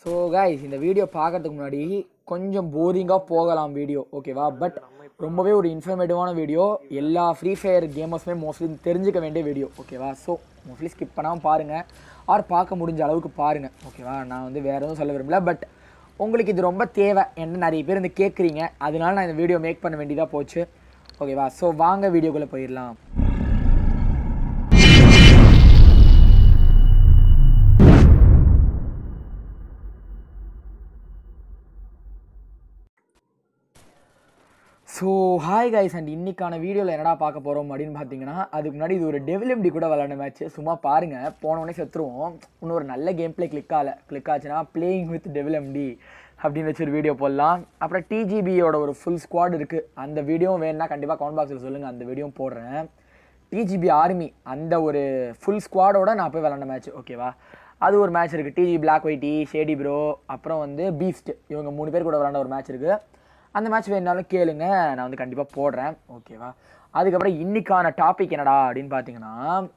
so guys இந்த video பார்க்கறதுக்கு முன்னாடி கொஞ்சம் போரிங்காக போகலாம் வீடியோ ஓகேவா பட் ரொம்பவே ஒரு இன்ஃபர்மேட்டிவான வீடியோ எல்லா ஃப்ரீ ஃபயர் கேமர்ஸுமே மோஸ்ட்லி தெரிஞ்சுக்க வேண்டிய வீடியோ ஓகேவா ஸோ மோஸ்ட்லி ஸ்கிப் பண்ணாமல் பாருங்கள் ஆர் பார்க்க முடிஞ்ச அளவுக்கு பாருங்கள் ஓகேவா நான் வந்து வேறு எதுவும் சொல்ல விரும்பல பட் உங்களுக்கு இது ரொம்ப தேவை என்ன நிறைய பேர் வந்து கேட்குறீங்க அதனால நான் இந்த வீடியோ மேக் பண்ண வேண்டியதாக போச்சு ஓகேவா ஸோ வாங்க வீடியோக்குள்ளே போயிடலாம் ஸோ ஹாய் கைஸ் அண்ட் இன்னைக்கான வீடியோவில் என்னடா பார்க்க போகிறோம் அப்படின்னு பார்த்தீங்கன்னா அதுக்கு முன்னாடி இது ஒரு டெவிலிம்டி கூட விளாண்ட மேட்ச் சும்மா பாருங்கள் போனோடனே செத்துருவோம் இன்னும் ஒரு நல்ல கேம் பிளே கிளிக் ஆகல கிளிக் ஆச்சுன்னா பிளேயிங் வித் டெவிலிம்டி அப்படின்னு வச்சு ஒரு வீடியோ போடலாம் அப்புறம் டிஜிபியோட ஒரு ஃபுல் ஸ்குவாட் இருக்குது அந்த வீடியோவும் வேணும்னா கண்டிப்பாக கமெண்ட் பாக்ஸில் சொல்லுங்கள் அந்த வீடியோவும் போடுறேன் டிஜிபி ஆர்மி அந்த ஒரு ஃபுல் ஸ்குவாடோட நான் போய் விளாண்ட மேட்ச் ஓகேவா அது ஒரு மேட்ச் இருக்குது DG black whitey shady bro அப்புறம் வந்து பீஸ்ட் இவங்க மூணு பேர் கூட விளாண்ட ஒரு மேட்ச் இருக்குது அந்த மேட்ச் வேணுனாலும் கேளுங்க நான் வந்து கண்டிப்பாக போடுறேன் ஓகேவா அதுக்கப்புறம் இன்னைக்கான டாபிக் என்னடா அப்படின்னு பார்த்தீங்கன்னா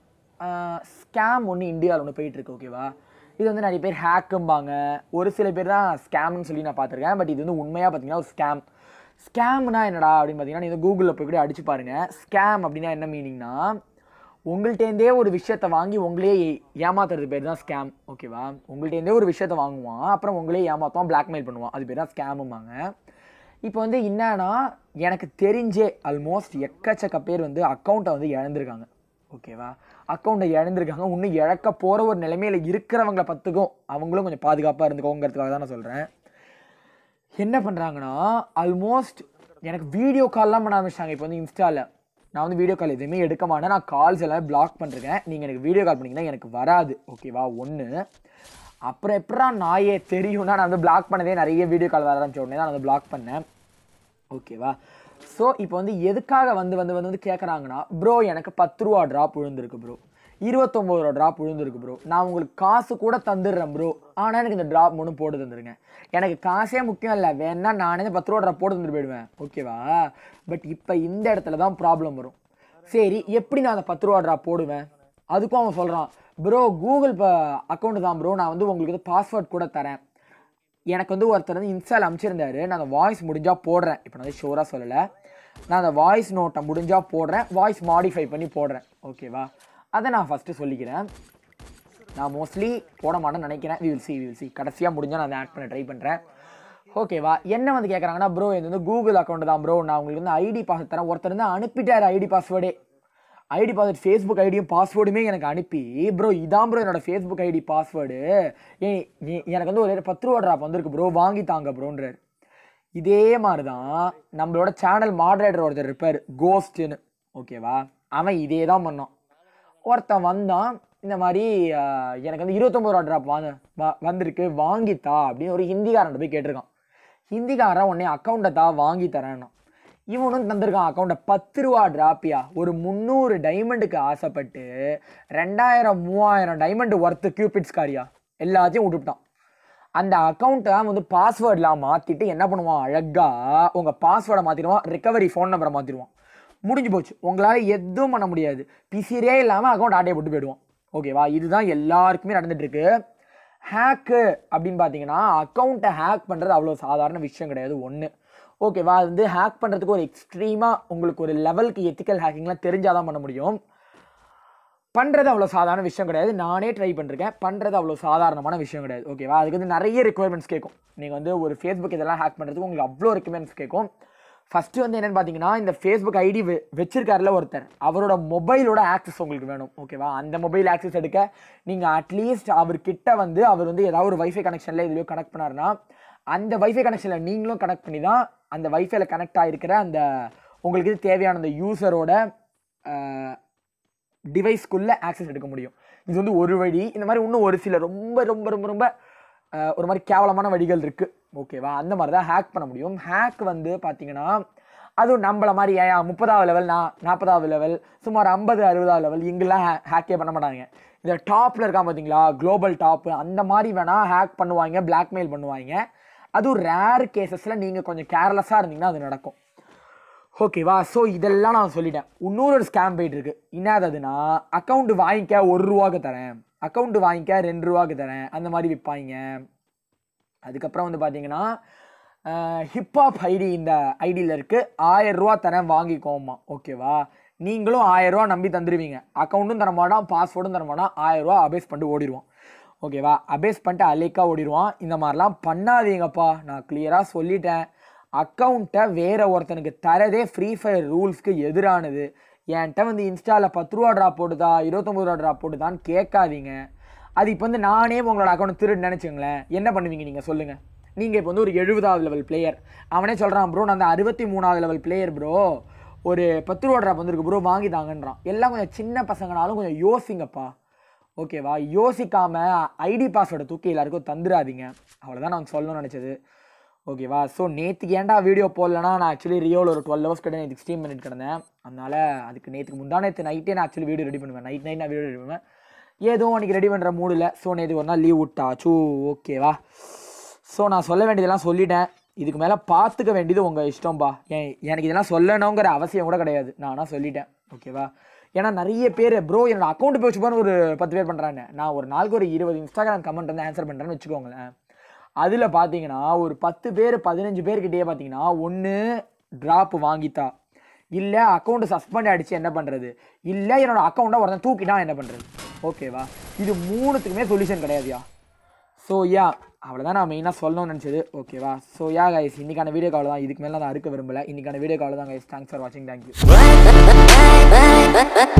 ஸ்கேம் ஒன்று இந்தியாவில் ஒன்று போயிட்டுருக்கு ஓகேவா இது வந்து நிறைய பேர் ஹேக்கும்பாங்க ஒரு சில பேர் தான் ஸ்கேம்னு சொல்லி நான் பார்த்துருக்கேன் பட் இது வந்து உண்மையாக பார்த்தீங்கன்னா ஒரு ஸ்கேம் ஸ்கேம்னா என்னடா அப்படின்னு பார்த்தீங்கன்னா நீங்கள் கூகுளில் போய் கூட அடிச்சு பாருங்கள் ஸ்கேம் அப்படின்னா என்ன மீனிங்னா உங்கள்கிட்டேருந்தே ஒரு விஷயத்தை வாங்கி உங்களே ஏமாத்துறது பேர் தான் ஸ்கேம் ஓகேவா உங்கள்கிட்டேருந்தே ஒரு விஷயத்தை வாங்குவான் அப்புறம் உங்களே ஏமாத்துவான் பிளாக்மெயில் பண்ணுவான் அது பேர் தான் ஸ்கேமும்பாங்க இப்போ வந்து என்னன்னா எனக்கு தெரிஞ்சே ஆல்மோஸ்ட் எக்கச்சக்க பேர் வந்து அக்கௌண்ட்டை வந்து இழந்திருக்காங்க ஓகேவா அக்கௌண்ட்டை இழந்திருக்காங்க இன்னும் இழக்க போகிற ஒரு நிலைமையில் இருக்கிறவங்கள பத்துக்கும் அவங்களும் கொஞ்சம் பாதுகாப்பாக இருந்துக்கோங்கிறதுக்காக தான் நான் சொல்கிறேன் என்ன பண்ணுறாங்கன்னா ஆல்மோஸ்ட் எனக்கு வீடியோ கால்லாம் பண்ண ஆரம்பிச்சிட்டாங்க இப்போ வந்து இன்ஸ்டாவில் நான் வந்து வீடியோ கால் எதுவுமே எடுக்க மாட்டேன் நான் கால்ஸ் எல்லாமே பிளாக் பண்ணிருக்கேன் நீங்கள் எனக்கு வீடியோ கால் பண்ணிங்கன்னா எனக்கு வராது ஓகேவா ஒன்று அப்புறம் எப்படா நாயே தெரியும்னா நான் வந்து பிளாக் பண்ணதே நிறைய வீடியோ கால் வர ஆரம்பிச்ச உடனே தான் நான் வந்து பிளாக் பண்ணேன் ஓகேவா ஸோ இப்போ வந்து எதுக்காக வந்து வந்து வந்து வந்து கேட்குறாங்கன்னா ப்ரோ எனக்கு பத்து ரூபா ட்ராப் விழுந்திருக்கு ப்ரோ இருபத்தொம்பது ரூபா ட்ராப் விழுந்திருக்கு ப்ரோ நான் உங்களுக்கு காசு கூட தந்துடுறேன் ப்ரோ ஆனால் எனக்கு இந்த ட்ராப் மட்டும் போட்டு தந்துருங்க எனக்கு காசே முக்கியம் இல்லை வேணா நானே இந்த பத்து ரூபா ட்ராப் போட்டு தந்துட்டு போயிடுவேன் ஓகேவா பட் இப்போ இந்த இடத்துல தான் ப்ராப்ளம் வரும் சரி எப்படி நான் அந்த பத்து ரூபா ட்ராப் போடுவேன் அதுக்கும் அவன் சொல்கிறான் ப்ரோ கூகுள் இப்போ அக்கௌண்ட் தான் ப்ரோ நான் வந்து உங்களுக்கு வந்து பாஸ்வேர்ட் கூட தரேன் எனக்கு வந்து ஒருத்தர் வந்து இன்ஸ்டால் அனுப்பிச்சிருந்தாரு நான் அந்த வாய்ஸ் முடிஞ்சால் போடுறேன் இப்போ நான் வந்து ஷோராக சொல்லலை நான் அந்த வாய்ஸ் நோட்டை முடிஞ்சால் போடுறேன் வாய்ஸ் மாடிஃபை பண்ணி போடுறேன் ஓகேவா அதை நான் ஃபஸ்ட்டு சொல்லிக்கிறேன் நான் மோஸ்ட்லி போட மாட்டேன்னு நினைக்கிறேன் we will see we will see கடைசியாக முடிஞ்சால் நான் அதை ஆட் பண்ண ட்ரை பண்ணுறேன் ஓகேவா என்ன வந்து கேட்குறாங்கன்னா ப்ரோ இது வந்து கூகுள் அக்கௌண்ட் தான் ப்ரோ நான் உங்களுக்கு வந்து ஐடி பாஸ்வேர்ட் தரேன் ஒருத்தர் வந்து அனுப்பிட்டார் ஐடி பாஸ்வேர்டே ஐடி பாஸ்வேர்ட் ஃபேஸ்புக் ஐடியும் பாஸ்வேர்டுமே எனக்கு அனுப்பி ப்ரோ இதான் ப்ரோ என்னோட ஃபேஸ்புக் ஐடி பாஸ்வேர்டு ஏன் எனக்கு வந்து ஒரு பத்து ரூபா ட்ராப் வந்திருக்கு ப்ரோ வாங்கி தாங்க ப்ரோன்றார் இதே மாதிரி தான் நம்மளோட சேனல் மாடரேட்டர் ஒருத்தர் இருப்பார் கோஸ்ட்டுன்னு ஓகேவா அவன் இதே தான் பண்ணான் ஒருத்தன் வந்தான் இந்த மாதிரி ஆஹ், எனக்கு வந்து இருபத்தொம்பது ரூபா ட்ராப் வாங்க வ- வந்திருக்கு வாங்கித்தா அப்படின்னு ஒரு ஹிந்திக்காரன் போய் கேட்டிருக்கான் ஹிந்திக்காரன் உடனே அக்கௌண்ட்டை தா வாங்கி தரேன்னா இவனும் தந்திருக்கான் அக்கௌண்ட்டை பத்து ரூபா டிராப்பியா ஒரு முந்நூறு டைமண்டுக்கு ஆசைப்பட்டு ரெண்டாயிரம் மூவாயிரம் டைமண்ட் ஒர்த்து கியூபிட்ஸ் காரியா எல்லாத்தையும் விட்டுவிட்டான் அந்த அக்கௌண்ட்டை வந்து பாஸ்வேர்ட்லாம் மாற்றிட்டு என்ன பண்ணுவான் அழகாக உங்கள் பாஸ்வேர்டை மாற்றிடுவான் ரிகவரி ஃபோன் நம்பரை மாற்றிடுவான் முடிஞ்சு போச்சு உங்களால் எதுவும் பண்ண முடியாது பிசிரே இல்லாமல் அக்கௌண்ட் ஆட்டையை போட்டு போயிடுவான் ஓகேவா இதுதான் எல்லாருக்குமே நடந்துட்டு இருக்கு ஹேக்கு அப்படின்னு பார்த்தீங்கன்னா அக்கௌண்ட்டை ஹேக் பண்ணுறது அவ்வளோ சாதாரண விஷயம் கிடையாது ஒன்று ஓகேவா அது வந்து ஹேக் பண்ணுறதுக்கு ஒரு எக்ஸ்ட்ரீமாக உங்களுக்கு ஒரு லெவலுக்கு எத்திக்கல் ஹேக்கிங்லாம் தெரிஞ்சால் தான் பண்ண முடியும் பண்ணுறது அவ்வளோ சாதாரண விஷயம் கிடையாது நானே ட்ரை பண்ணிருக்கேன் பண்ணுறது அவ்வளோ சாதாரணமான விஷயம் கிடையாது ஓகேவா அதுக்கு வந்து நிறைய ரெக்குயர்மெண்ட்ஸ் கேட்கும் நீங்கள் வந்து ஒரு ஃபேஸ்புக் இதெல்லாம் ஹேக் பண்ணுறதுக்கு உங்களுக்கு அவ்வளோ ரெக்குயர்மெண்ட்ஸ் கேட்கும் ஃபஸ்ட்டு வந்து என்னென்னு பார்த்தீங்கன்னா இந்த ஃபேஸ்புக் ஐடி வச்சிருக்காருல ஒருத்தர் அவரோட மொபைலோட ஆக்சஸ் உங்களுக்கு வேணும் ஓகேவா அந்த மொபைல் ஆக்சஸ் எடுக்க நீங்கள் அட்லீஸ்ட் அவர்கிட்ட வந்து அவர் வந்து ஏதாவது ஒரு வைஃபை கனெக்ஷனில் இதுலையோ கனெக்ட் பண்ணாருன்னா அந்த வைஃபை கனெக்ஷனில் நீங்களும் கனெக்ட் பண்ணி தான் அந்த வைஃபைல கனெக்ட் ஆகிருக்கிற அந்த உங்களுக்கு இது தேவையான அந்த யூசரோட டிவைஸ்க்குள்ளே ஆக்சஸ் எடுக்க முடியும் இது வந்து ஒரு வழி இந்த மாதிரி இன்னும் ஒரு சில ரொம்ப ரொம்ப ரொம்ப ரொம்ப அஹ், ஒரு மாதிரி கேவலமான வழிகள் இருக்குது ஓகேவா அந்த மாதிரி தான் ஹேக் பண்ண முடியும் ஹேக் வந்து பார்த்தீங்கன்னா அதுவும் நம்மள மாதிரி ஏன் முப்பதாவது லெவல் நான் நாற்பதாவது லெவல் சுமார் ஐம்பது அறுபதாவது லெவல் இங்கெல்லாம் ஹேக்கே பண்ண மாட்டாங்க இந்த டாப்பில் இருக்கான் பார்த்தீங்களா குளோபல் டாப்பு அந்த மாதிரி வேணால் ஹேக் பண்ணுவாங்க blackmail பண்ணுவாங்க அதுவும் ரேர் கேசஸில் நீங்கள் கொஞ்சம் கேர்லெஸ்ஸாக இருந்தீங்கன்னா அது நடக்கும் ஓகேவா ஸோ இதெல்லாம் நான் சொல்லிட்டேன் இன்னொரு ஒரு ஸ்கேம் போயிட்டு இருக்கு என்னதுன்னா அக்கௌண்ட் வாங்கிக்க ஒரு ரூபாக்கு தரேன் அக்கௌண்ட் வாங்கிக்க ரெண்டு ரூபாக்கு தரேன் அந்த மாதிரி விற்பாங்க அதுக்கப்புறம் வந்து பார்த்தீங்கன்னா ஹிப்ஹாப் ஐடி இந்த ஐடியில் இருக்குது ஆயிரம் ரூபா தரேன் வாங்கிக்கோமா ஓகேவா நீங்களும் ஆயிரம் ரூபா நம்பி தந்துடுவீங்க அக்கௌண்ட்டும் தர மாட்டான் பாஸ்வேர்டும் தர மாட்டான் ஆயிரம் ரூபா அபேஸ் பண்ணிட்டு ஓடிடுவான் ஓகேவா அபேஸ் பண்ணிட்டு அலைக்கா ஓடிடுவான் இந்த மாதிரிலாம் பண்ணாதீங்கப்பா நான் கிளியராக சொல்லிட்டேன் அக்கௌண்ட்டை வேற ஒருத்தனுக்கு தரதே ஃப்ரீ ஃபயர் ரூல்ஸ்க்கு எதிரானது என்கிட்ட வந்து இன்ஸ்டாவில் பத்து ரூபா ட்ராப் போட்டுதா இருபத்தொம்பது ரூபா ட்ராப் போட்டுதான்னு கேட்காதீங்க அது இப்போ வந்து நானே உங்களோட அக்கௌண்ட் திருடு நினச்சிங்களேன் என்ன பண்ணுவீங்க நீங்கள் சொல்லுங்கள் நீங்கள் இப்போ வந்து ஒரு எழுபதாவது லெவல் பிளேயர் அவனே சொல்கிறான் ப்ரோ நான் அந்த அறுபத்தி மூணாவது லெவல் பிளேயர் ப்ரோ ஒரு பத்து ரூபா ட்ராப் வந்துருக்கு ப்ரோ வாங்கி தாங்கன்றான் எல்லாம் கொஞ்சம் சின்ன பசங்கனாலும் கொஞ்சம் யோசிங்கப்பா ஓகேவா யோசிக்காம ஐடி பாஸ்வேர்டை தூக்கி எல்லாருக்கும் தந்துடாதீங்க அவ்வளோதான் நான் சொல்லணும்னு நினச்சது ஓகேவா ஸோ நேற்றுக்கு ஏன்டா வீடியோ போடலன்னா நான் ஆக்சுவலி ரியோவில் ஒரு டுவெல் ஹவர்ஸ் கிட்ட நேற்று ஸ்ட்ரீம் பண்ணிட்டு கிடந்தேன் அதனால அதுக்கு நேற்றுக்கு முந்தா நேற்று நைட்டே நான் ஆக்சுவலி வீடியோ ரெடி பண்ணுவேன் நைட் நைட் நான் வீடியோ ரெடி பண்ணுவேன் ஏதோ அன்றைக்கி ரெடி பண்ணுற மூடில் ஸோ நேற்று ஒரு நாள் லீவ் விட்டாச்சு ஓகேவா ஸோ நான் சொல்ல வேண்டியதெல்லாம் சொல்லிட்டேன் இதுக்கு மேலே பார்த்துக்க வேண்டியது உங்கள் இஷ்டம்பா ஏன் எனக்கு இதெல்லாம் சொல்லணுங்கிற அவசியம் கூட கிடையாது நானா சொல்லிட்டேன் ஓகேவா ஏன்னா நிறைய பேர் ப்ரோ என்னோட அக்கௌண்ட் போய் வச்சுப்பான்னு ஒரு பத்து பேர் பண்ணுறாங்க நான் ஒரு நாளுக்கு ஒரு இருபது இன்ஸ்டாகிராம் கமெண்ட் வந்து ஆன்சர் பண்ணுறேன்னு வச்சுக்கோங்களேன் அதில் பார்த்தீங்கன்னா ஒரு பத்து பேர் பதினஞ்சு பேர்கிட்டயே பார்த்தீங்கன்னா ஒன்று ட்ராப் வாங்கித்தா இல்லை அக்கௌண்ட்டு சஸ்பெண்ட் அடிச்சு என்ன பண்ணுறது இல்லை என்னோட அக்கௌண்ட்டை ஒருத்தன் தூக்கிட்டா என்ன பண்ணுறது ஓகேவா இது மூணுத்துக்குமே சொல்யூஷன் கிடையாதுயா ஸோ யா அவ்வளோதான் நான் மெயினாக சொல்லணும்னு நினச்சது ஓகேவா ஸோ யா கைஸ் இன்னைக்கான வீடியோ கால் தான் இதுக்கு மேலே நான் அறுக்க விரும்பல இன்னைக்கான வீடியோ கால் தான் கைஸ் தேங்க்ஸ் ஃபார் வாட்சிங் தேங்க்யூ